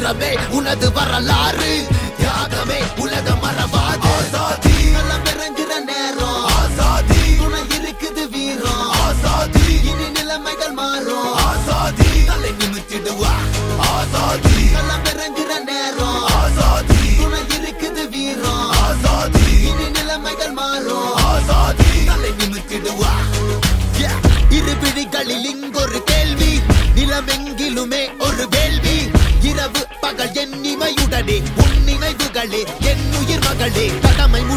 சுதந்திரமே உனது வரலாறு தியாகமே உலக மறவாது ஆசாதி களம் இறங்குற நேரம் ஆசாதி துணை இருக்குது வீரம் ஆசாதி இனி நிலைமைகள் மாறும் ஆசாதி தலை நிமித்திடுவா ஆசாதி களம் இறங்குற நேரம் ஆசாதி துணை இருக்குது வீரம் ஆசாதி இனி நிலைமைகள் மாறும் ஆசாதி தலை நிமித்திடுவா Yeah. இரு விழிகளில் இங்கொரு கேள்வி நிலமெங்கிலுமே ஒரு வேள்வி இரவு பகல் என் இமையுடனே உன் நினைவுகளே என் உயிர் மகளே கடமை